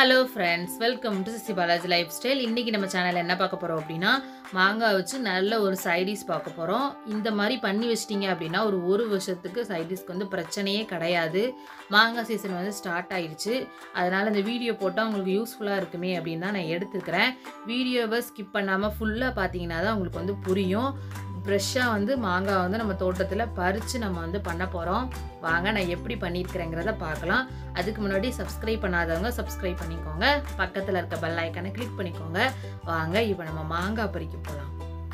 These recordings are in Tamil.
hello friends welcome to CC Balaji lifestyle இன்றைக்கி நம்ம சேனலில் என்ன பார்க்க போகிறோம் அப்படின்னா மாங்காய் வச்சு நல்ல ஒரு சைடிஷ் பார்க்க போகிறோம் இந்த மாதிரி பண்ணி வச்சிட்டிங்க அப்படின்னா ஒரு ஒரு வருஷத்துக்கு சைடிஷ்க்கு வந்து பிரச்சனையே கிடையாது மாங்காய் சீசன் வந்து ஸ்டார்ட் ஆயிடுச்சு அதனால் இந்த வீடியோ போட்டால் உங்களுக்கு யூஸ்ஃபுல்லாக இருக்குமே அப்படின்னு தான் நான் எடுத்துக்கிறேன் வீடியோவை ஸ்கிப் பண்ணாமல் ஃபுல்லாக பார்த்தீங்கன்னா தான் உங்களுக்கு வந்து புரியும் ஃப்ரெஷ்ஷாக வந்து மாங்காய் வந்து நம்ம தோட்டத்தில் பறித்து நம்ம வந்து பண்ண போகிறோம் வாங்க நான் எப்படி பண்ணியிருக்கிறேங்கிறத பார்க்கலாம் அதுக்கு முன்னாடி சப்ஸ்கிரைப் பண்ணாதவங்க சப்ஸ்கிரைப் பண்ணிக்கோங்க பக்கத்தில் இருக்க பெல் ஐக்கானை கிளிக் பண்ணிக்கோங்க வாங்க இப்போ நம்ம மாங்காய் பறிக்க போகலாம்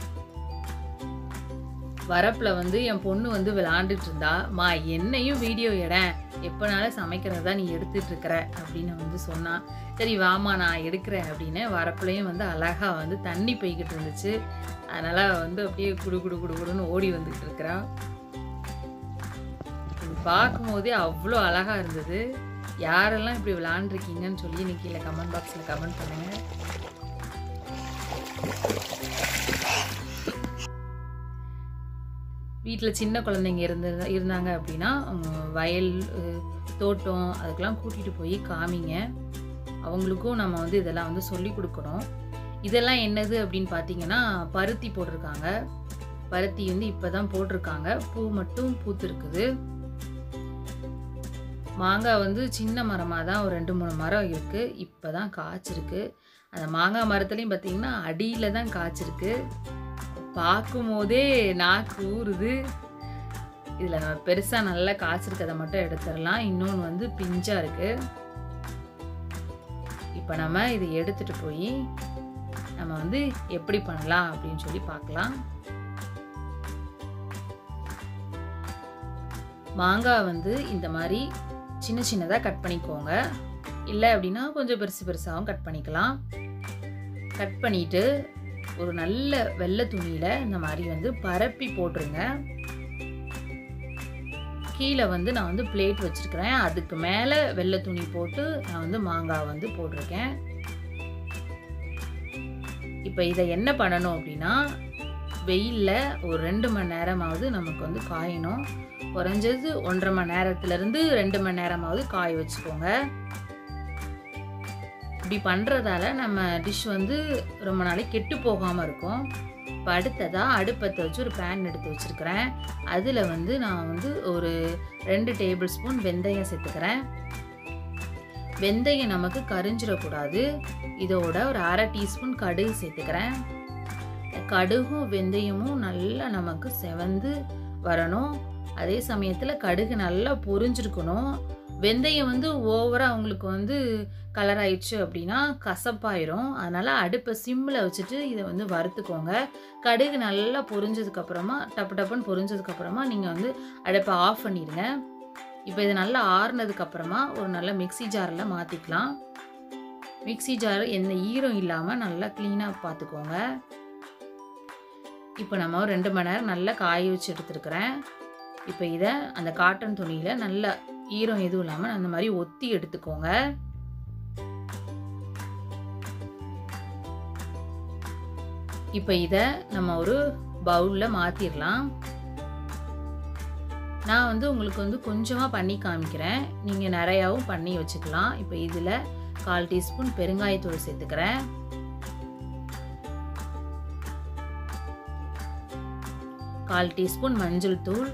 வரப்பில் வந்து என் பொண்ணு வந்து விளாண்டுட்டு இருந்தா மா என்னையும் வீடியோ எட எப்போனாலும் சமைக்கிறதா நீ எடுத்துட்டு இருக்கிற அப்படின்னு வந்து சொன்னான் சரி வாமா நான் எடுக்கிறேன் அப்படின்னு வரப்புலையும் வந்து அழகா வந்து தண்ணி போய்கிட்டு இருந்துச்சு அதனால வந்து அப்படியே குடு குடு குடு குடுன்னு ஓடி வந்துகிட்டு இருக்கிறான் இது பார்க்கும்போதே அவ்வளோ அழகா இருந்தது யாரெல்லாம் இப்படி விளாண்டுருக்கீங்கன்னு சொல்லி இன்னைக்கு கீழே கமெண்ட் பாக்ஸில் கமெண்ட் பண்ணுங்க வீட்டில் சின்ன குழந்தைங்க இருந்து இருந்தாங்க அப்படின்னா அவங்க வயல் அஹ், தோட்டம் அதுக்கெல்லாம் கூட்டிகிட்டு போய் காமிங்க அவங்களுக்கும் நம்ம வந்து இதெல்லாம் வந்து சொல்லி கொடுக்கணும் இதெல்லாம் என்னது அப்படின்னு பார்த்தீங்கன்னா பருத்தி போட்டிருக்காங்க பருத்தி வந்து இப்போ தான் போட்டிருக்காங்க பூ மட்டும் பூத்துருக்குது மாங்காய் வந்து சின்ன மரமாக தான் ஒரு ரெண்டு மூணு மரம் இருக்குது இப்போ தான் காய்ச்சிருக்கு அந்த மாங்காய் மரத்துலேயும் பார்த்தீங்கன்னா அடியில் தான் காய்ச்சிருக்கு பார்க்கும் போதே நாக்கு ஊறுது இதில் நம்ம பெருசாக நல்லா காய்ச்சிருக்கதை மட்டும் எடுத்துடலாம் இன்னொன்று வந்து பிஞ்சாக இருக்குது இப்போ நம்ம இதை எடுத்துகிட்டு போய் நம்ம வந்து எப்படி பண்ணலாம் அப்படின்னு சொல்லி பார்க்கலாம் மாங்காய் வந்து இந்த மாதிரி சின்ன சின்னதாக கட் பண்ணிக்கோங்க இல்லை அப்படின்னா கொஞ்சம் பெருசு பெருசாகவும் கட் பண்ணிக்கலாம் கட் பண்ணிட்டு ஒரு நல்ல வெள்ளை துணியில் இந்த மாதிரி வந்து பரப்பி போட்டுருங்க கீழே வந்து நான் வந்து பிளேட் வச்சுருக்கிறேன் அதுக்கு மேலே வெள்ளை துணி போட்டு நான் வந்து மாங்காய் வந்து போட்டிருக்கேன் இப்போ இதை என்ன பண்ணணும் அப்படின்னா வெயிலில் ஒரு ரெண்டு மணி நேரமாவது நமக்கு வந்து காயணும் குறைஞ்சது ஒன்றரை மணி நேரத்துலேருந்து ரெண்டு மணி நேரமாவது காய வச்சுக்கோங்க இப்படி பண்ணுறதால நம்ம டிஷ் வந்து ரொம்ப நாளைக்கு கெட்டு போகாமல் இருக்கும் இப்போ அடுத்ததாக அடுப்பத்தை வச்சு ஒரு பேன் எடுத்து வச்சுருக்கிறேன் அதில் வந்து நான் வந்து ஒரு ரெண்டு டேபிள் ஸ்பூன் வெந்தயம் சேர்த்துக்கிறேன் வெந்தயம் நமக்கு கரிஞ்சிடக்கூடாது இதோட ஒரு அரை டீஸ்பூன் கடுகு சேர்த்துக்கிறேன் கடுகும் வெந்தயமும் நல்லா நமக்கு செவந்து வரணும் அதே சமயத்தில் கடுகு நல்லா பொரிஞ்சிருக்கணும் வெந்தயம் வந்து ஓவராக அவங்களுக்கு வந்து கலர் ஆயிடுச்சு அப்படின்னா கசப்பாயிரும் அதனால் அடுப்பை சிம்மில் வச்சுட்டு இதை வந்து வறுத்துக்கோங்க கடுகு நல்லா பொரிஞ்சதுக்கப்புறமா டப்பு டப்புன்னு பொரிஞ்சதுக்கப்புறமா நீங்கள் வந்து அடுப்பை ஆஃப் பண்ணிடுங்க இப்போ இது நல்லா ஆறுனதுக்கப்புறமா ஒரு நல்ல மிக்ஸி ஜாரில் மாற்றிக்கலாம் மிக்ஸி ஜார் எந்த ஈரம் இல்லாமல் நல்லா க்ளீனாக பார்த்துக்கோங்க இப்போ நம்ம ஒரு ரெண்டு மணி நேரம் நல்லா காய வச்சு எடுத்துருக்கிறேன் இப்போ இதை அந்த காட்டன் துணியில் நல்லா ஈரம் எதுவும் இல்லாமல் அந்த மாதிரி ஒத்தி எடுத்துக்கோங்க இப்போ இதை நம்ம ஒரு பவுலில் மாற்றிடலாம் நான் வந்து உங்களுக்கு வந்து கொஞ்சமாக பண்ணி காமிக்கிறேன் நீங்கள் நிறையாவும் பண்ணி வச்சுக்கலாம் இப்போ இதில் கால் டீஸ்பூன் பெருங்காயத்தூள் சேர்த்துக்கிறேன் கால் டீஸ்பூன் மஞ்சள் தூள்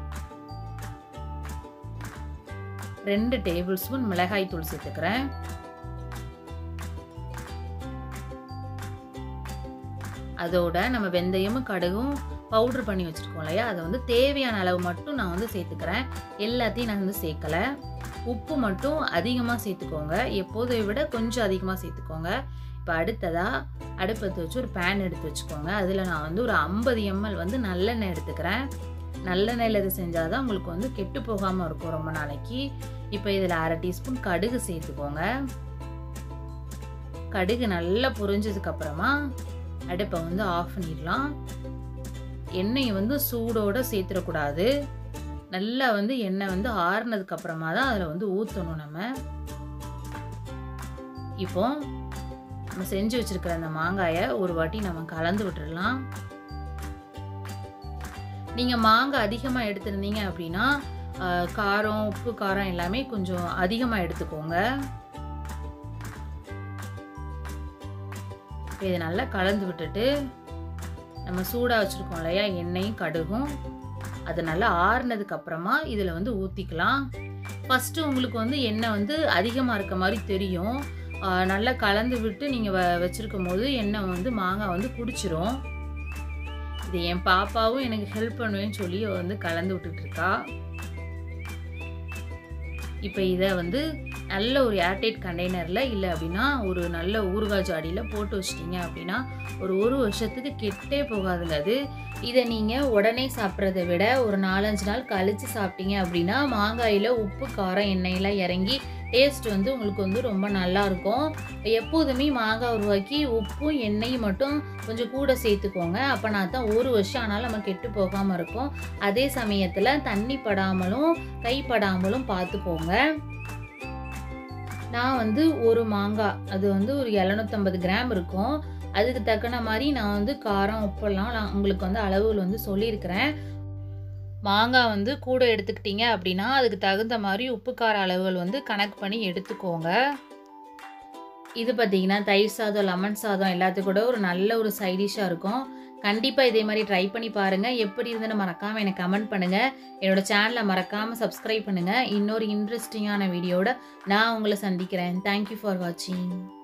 ரெண்டு டேபிள் ஸ்பூன் மிளகாய் தூள் சேர்த்துக்கிறேன் அதோட நம்ம வெந்தயமும் கடுகும் பவுட்ரு பண்ணி வச்சுருக்கோம் இல்லையா அதை வந்து தேவையான அளவு மட்டும் நான் வந்து சேர்த்துக்கிறேன் எல்லாத்தையும் நான் வந்து சேர்க்கலை உப்பு மட்டும் அதிகமாக சேர்த்துக்கோங்க எப்போதை விட கொஞ்சம் அதிகமாக சேர்த்துக்கோங்க இப்போ அடுத்ததாக அடுப்பத்தை வச்சு ஒரு பேன் எடுத்து வச்சுக்கோங்க அதில் நான் வந்து ஒரு ஐம்பது எம்எல் வந்து நல்லெண்ணெய் எடுத்துக்கிறேன் நல்லெண்ணெயில் இது செஞ்சால் தான் உங்களுக்கு வந்து கெட்டு போகாமல் இருக்கும் ரொம்ப நாளைக்கு இப்போ இதில் அரை டீஸ்பூன் கடுகு சேர்த்துக்கோங்க கடுகு நல்லா பொரிஞ்சதுக்கப்புறமா அடுப்பை வந்து ஆஃப் பண்ணிடலாம் எண்ணெயை வந்து சூடோடு சேர்த்துடக்கூடாது நல்லா வந்து எண்ணெய் வந்து ஆறுனதுக்கு அப்புறமா தான் அதில் வந்து ஊற்றணும் நம்ம இப்போ நம்ம செஞ்சு வச்சிருக்கிற அந்த மாங்காயை ஒரு வாட்டி நம்ம கலந்து விட்டுடலாம் நீங்கள் மாங்காய் அதிகமாக எடுத்திருந்தீங்க அப்படின்னா ஆஹ், காரம் உப்பு காரம் எல்லாமே கொஞ்சம் அதிகமாக எடுத்துக்கோங்க இப்போ இதை நல்லா கலந்து விட்டுட்டு நம்ம சூடாக வச்சுருக்கோம் இல்லையா எண்ணெயும் கடுகும் அது நல்லா ஆறுனதுக்கு அப்புறமா இதில் வந்து ஊற்றிக்கலாம் ஃபஸ்ட்டு உங்களுக்கு வந்து எண்ணெய் வந்து அதிகமாக இருக்க மாதிரி தெரியும் ஆஹ் நல்லா கலந்து விட்டு நீங்கள் வ வச்சுருக்கும் போது எண்ணெய் வந்து மாங்காய் வந்து குடிச்சிரும் இது என் பாப்பாவும் எனக்கு ஹெல்ப் பண்ணுவேன்னு சொல்லி அவ வந்து கலந்து விட்டுட்டு இருக்கா இப்போ இதை வந்து நல்ல ஒரு ஏர்டைட் கண்டெய்னரில் இல்லை அப்படின்னா ஒரு நல்ல ஊறுகாய் ஜாடியில் போட்டு வச்சிட்டிங்க அப்படின்னா ஒரு ஒரு வருஷத்துக்கு கெட்டே போகாதுங்க அது இதை நீங்கள் உடனே சாப்பிட்றத விட ஒரு நாலஞ்சு நாள் கழித்து சாப்பிட்டீங்க அப்படின்னா மாங்காயில் உப்பு காரம் எண்ணெயெல்லாம் இறங்கி டேஸ்ட் வந்து உங்களுக்கு வந்து ரொம்ப நல்லா இருக்கும் எப்போதுமே மாங்காய் உருவாக்கி உப்பும் எண்ணெயும் மட்டும் கொஞ்சம் கூட சேர்த்துக்கோங்க அப்போனா தான் ஒரு வருஷம் ஆனாலும் நம்ம கெட்டு போகாமல் இருக்கும் அதே சமயத்தில் தண்ணி படாமலும் கைப்படாமலும் பார்த்துக்கோங்க நான் வந்து ஒரு மாங்காய் அது வந்து ஒரு எழுநூத்தம்பது கிராம் இருக்கும் அதுக்கு தக்கன மாதிரி நான் வந்து காரம் உப்பெல்லாம் நான் உங்களுக்கு வந்து அளவுகள் வந்து சொல்லியிருக்கிறேன் மாங்காய் வந்து கூட எடுத்துக்கிட்டீங்க அப்படின்னா அதுக்கு தகுந்த மாதிரி உப்பு கார அளவுகள் வந்து கணக்கு பண்ணி எடுத்துக்கோங்க இது பார்த்தீங்கன்னா தயிர் சாதம் லெமன் சாதம் எல்லாத்துக்கும் கூட ஒரு நல்ல ஒரு சைடிஷாக இருக்கும் கண்டிப்பாக இதே மாதிரி ட்ரை பண்ணி பாருங்கள் எப்படி இருந்துன்னு மறக்காமல் எனக்கு கமெண்ட் பண்ணுங்கள் என்னோட சேனலை மறக்காமல் சப்ஸ்கிரைப் பண்ணுங்கள் இன்னொரு இன்ட்ரெஸ்டிங்கான வீடியோட நான் உங்களை சந்திக்கிறேன் தேங்க்யூ ஃபார் வாட்சிங்